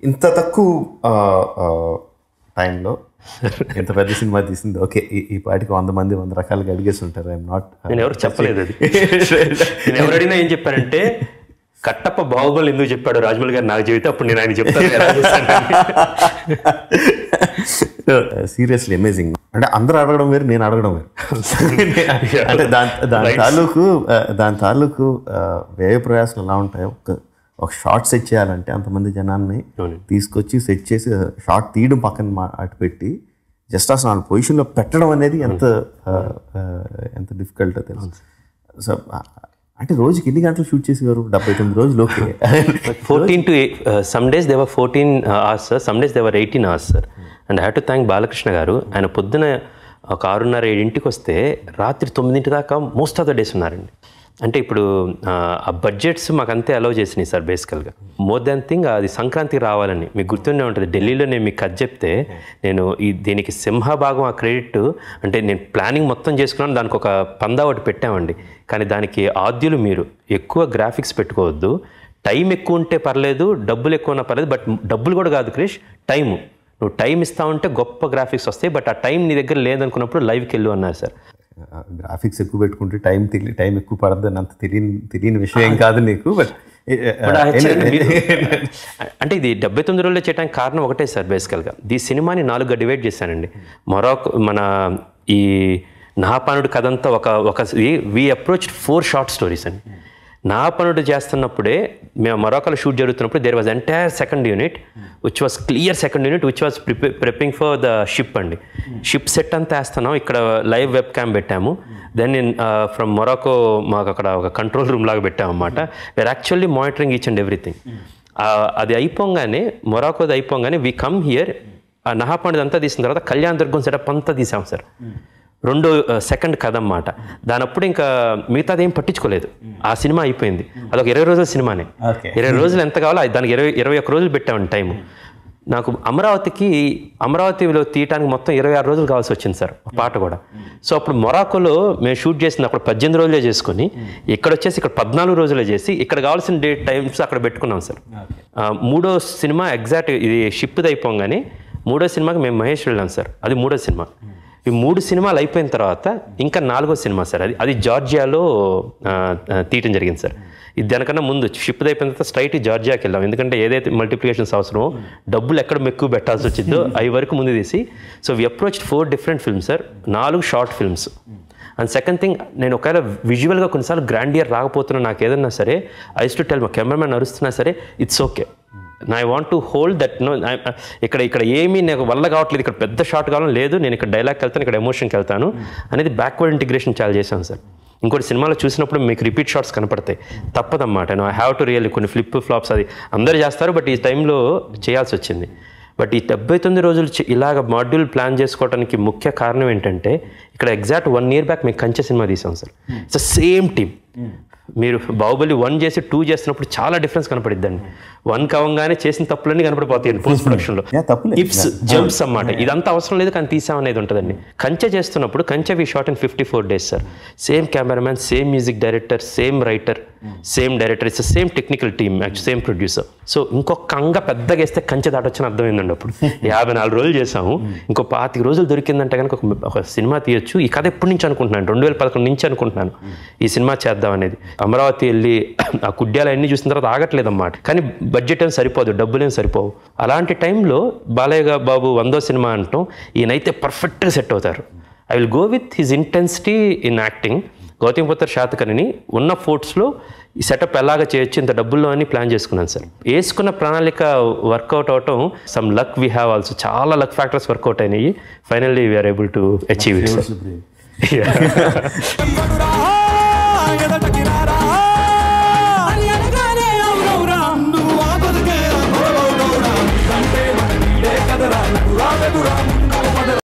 ఇంత తక్కువ టైంలో ఇంత పెద్ద సినిమా తీసింది ఓకే ఈ- ఈ పాటికి వంద మంది వంద రకాలుగా అడిగేసి ఉంటారు ఐఎమ్ నాట్ నేను ఎవరు చెప్పలేదు అది నేను ఎవరు అడిగినా ఏం చెప్పానంటే కట్టప్ప బాహుబలి ఎందుకు చెప్పాడు రాజమౌళి గారు నాకు చెబితే అప్పుడు నేను ఆయన చెప్తాను ఎలా చేశానని. సీరియస్లీ అమేజింగ్ అంటే అందరూ అడగడం వేరు నేను అడగడం వేరు అంటే దాని దాని తాలూకు ఆ, దాని తాలూకు ఆ, వ్యయ ప్రయాసాలు ఎలా ఉంటాయో ఒక ఒక షార్ట్ సెట్ చేయాలంటే అంతమంది జనాన్ని తీసుకొచ్చి సెట్ చేసి షార్ట్ తీయడం పక్కన మా- అటు పెట్టి జస్ట్ అసలు వాళ్ళ పొజిషన్లో పెట్టడం అనేది ఎంత ఆ, ఆ, ఎంత డిఫికల్టో తెలుసు సో ఆ, అంటే రోజుకి ఎన్ని గంటలు షూట్ చేసేవారు డెబ్బై తొమ్మిది రోజులు okay fourteen to some days they were fourteen hours sir some days they were eighteen hours sir and have to thank Balakrishna గారు ఆయన పొద్దున ఒక ఆరున్నర ఏడింటికి వస్తే రాత్రి తొమ్మిదింటి దాకా మోస్ట్ ఆఫ్ ద డేస్ ఉన్నారండి అంటే ఇప్పుడు ఆ, ఆ బడ్జెట్స్ మాకు అంతే అలౌ చేసినాయి సార్ బేసికల్గా మోర్ దాన్ థింగ్ అది సంక్రాంతికి రావాలని మీకు గుర్తుండే ఉంటుంది ఢిల్లీలో నేను మీకు కథ చెప్తే నేను ఈ దీనికి సింహభాగం ఆ క్రెడిట్ అంటే నేను ప్లానింగ్ మొత్తం చేసుకున్నాను దానికి ఒక పందా ఒకటి పెట్టామండి కానీ దానికి ఆద్యులు మీరు ఎక్కువ గ్రాఫిక్స్ పెట్టుకోవద్దు టైం ఎక్కువ ఉంటే పర్లేదు డబ్బులు ఎక్కువ ఉన్నా పర్లేదు బట్ డబ్బులు కూడా కాదు క్రిష్ టైము నువ్వు టైం ఇస్తా ఉంటే గొప్ప గ్రాఫిక్స్ వస్తాయి బట్ ఆ టైం నీ దగ్గర లేదనుకున్నప్పుడు లైవ్కి వెళ్ళు అన్నారు సార్ గ్రాఫిక్స్ ఎక్కువ పెట్టుకుంటే టైం తెలియ టైం ఎక్కువ పడద్దు అని అంత తెలియని తెలియని విషయం ఏం కాదు నీకు బట్ But ఆ హెచ్చరిక మీరు- అంటే ఇది డెబ్బై తొమ్మిది రోజుల్లో చేయడానికి కారణం ఒకటే సార్ బేసికల్గా ఈ సినిమాని నాలుగుగా డివైడ్ చేశానండి మరొక మన ఈ నాపానుడు కథ అంతా ఒక ఒక we approach four short stories అండి నాపనుడు చేస్తున్నప్పుడే మేము మరొకరు షూట్ జరుగుతున్నప్పుడు there was entire second unit which was clear second unit which was prep prepping for the ship అండి షిప్ సెట్ అంతా వేస్తున్నాం ఇక్కడ లైవ్ వెబ్ క్యామ్ పెట్టాము దెన్ ఇన్ ఫ్రమ్ మొరాకో మాకు అక్కడ ఒక కంట్రోల్ రూమ్ లాగా పెట్టాము అనమాట where actually monitoring each and everything అది అయిపోగానే మొరాకోది అయిపోగానే వీ కమ్ హియర్ ఆ నహాపండిది అంతా తీసిన తర్వాత కళ్యాణ దుర్గం సెటప్ అంతా తీసాం సార్ రెండో సెకండ్ కథ అన్నమాట దానప్పుడు ఇంకా మిగతాది ఏం పట్టించుకోలేదు ఆ సినిమా అయిపోయింది అదొక ఇరవై రోజుల సినిమానే Okay. ఇరవై రోజులు ఎంత కావాలో అది దానికి ఇరవై ఇరవై ఒక్క రోజులు పెట్టామండి టైము నాకు అమరావతికి అమరావతిలో తీయటానికి మొత్తం ఇరవై ఆరు రోజులు కావాల్సి వచ్చింది సార్ ఆ పాట కూడా సో అప్పుడు మొరాకోలో మేము షూట్ చేసింది అప్పుడు పద్దెనిమిది రోజులే చేసుకొని ఇక్కడ వచ్చేసి ఇక్కడ పద్నాలుగు రోజులే చేసి ఇక్కడ కావాల్సిన డేట్ టైమ్స్ అక్కడ పెట్టుకున్నాం సార్ ఆ, మూడో సినిమా ఎగ్జాక్ట్ ఇది షిప్ది అయిపోగానే మూడో సినిమాకి మేము మహేష్ వెళ్ళాం సార్ అది మూడో సినిమా ఈ మూడు సినిమాలు అయిపోయిన తర్వాత ఇంకా నాలుగో సినిమా సార్ అది అది జార్జియాలో ఆ, ఆ, తీయటం జరిగింది సార్ ఇది దానికన్నా ముందు షిప్ అయిపోయిన తర్వాత స్ట్రైట్ జార్జియాకి వెళ్ళాం ఎందుకంటే ఏదైతే మల్టిప్లికేషన్స్ అవసరమో డబ్బులు ఎక్కడ ఎక్కువ పెట్టాల్సి వచ్చిందో అవి వరకు ముందు తీసి so we approach four different films sir నాలుగు short films and second thing నేను ఒకవేళ విజువల్గా కొన్నిసార్లు గ్రాండియర్ రాకపోతున్నా నాకు ఏదన్నా సరే ఐస్ టు టెల్ మా కెమెరామెన్ అరుస్తున్నా సరే it's okay I want to hold that no ఇక్కడ ఇక్కడ ఏమీ నాకు వల్ల కావట్లేదు ఇక్కడ పెద్ద షార్ట్ కావాలని లేదు నేను ఇక్కడ డైలాగ్కి వెళ్తాను ఇక్కడ ఎమోషన్కి వెళ్తాను అనేది బ్యాక్వర్డ్ ఇంటిగ్రేషన్ చాలా చేశాను సార్ ఇంకోటి సినిమాలో చూసినప్పుడు మీకు రిపీట్ షాట్స్ కనపడతాయి తప్పదన్నమాట నేను ఐ హ్యావ్ టు రియల్ కొన్ని ఫ్లిప్ ఫ్లాప్స్ అది అందరు చేస్తారు బట్ ఈ టైంలో చేయాల్సి వచ్చింది బట్ ఈ డెబ్బై తొమ్మిది రోజులు చి- ఇలాగ మాడ్యూల్ ప్లాన్ చేసుకోవడానికి ముఖ్య కారణం ఏంటంటే ఇక్కడ ఎగ్జాక్ట్ వన్ ఇయర్ బ్యాక్ మేము కంచె సినిమా తీసాం సార్ ఇట్స్ సేమ్ టీమ్ మీరు బాహుబలి వన్ చేసి టూ చేస్తున్నప్పుడు చాలా డిఫరెన్స్ కనపడిద్దండి వన్ కవంగానే చేసిన తప్పులన్నీ కనపడిపోతాయండి పోస్ట్ ప్రొడక్షన్లో Yeah, తప్పులే. ఇప్స్ జంప్స్ అన్నమాట ఇదంతా అవసరం లేదు కానీ తీసామనేది ఉంటుందండి కంచె చేస్తున్నప్పుడు Kanche we shot in fifty four days sir same cameraman same music director same writer same director it's same technical team same producer so ఇంకొక అంగ పెద్దగా వేస్తే కంచె దాటొచ్చని అర్థమైందండి అప్పుడు యాభై నాలుగు రోజులు చేసాము ఇంకో పాతిక రోజులు దొరికిందంటే కనుక ఒక ఒక సినిమా తీయొచ్చు ఈ కథ ఎప్పటి నుంచి అనుకుంటున్నాను రెండు వేల పదకొండు నుంచి అనుకుంటున్నాను ఈ సినిమా చేద్దాం అనేది అమరావతి వెళ్ళి ఆ కుడ్యాలు అన్ని చూసిన తర్వాత ఆగట్లేదు అన్నమాట కానీ బడ్జెట్ ఏం సరిపోదు డబ్బులు ఏం సరిపోవు అలాంటి టైంలో బాలయ్య బాబు వందో సినిమా అంటాం ఈయనైతే పర్ఫెక్ట్గా సెట్ అవుతారు I will go with his intensity in acting Gautamiputra శాతకర్ణిని ఉన్న ఫోర్ట్స్లో ఈ సెటప్ ఎలాగ చేయొచ్చు ఇంత డబ్బుల్లో అని ప్లాన్ చేసుకున్నాను సార్ వేసుకున్న ప్రణాళిక వర్కౌట్ అవటం some luck we have also చాలా లక్ ఫ్యాక్టర్స్ వర్కౌట్ అయినాయి finally we are able to achieve it sir ఎవడురా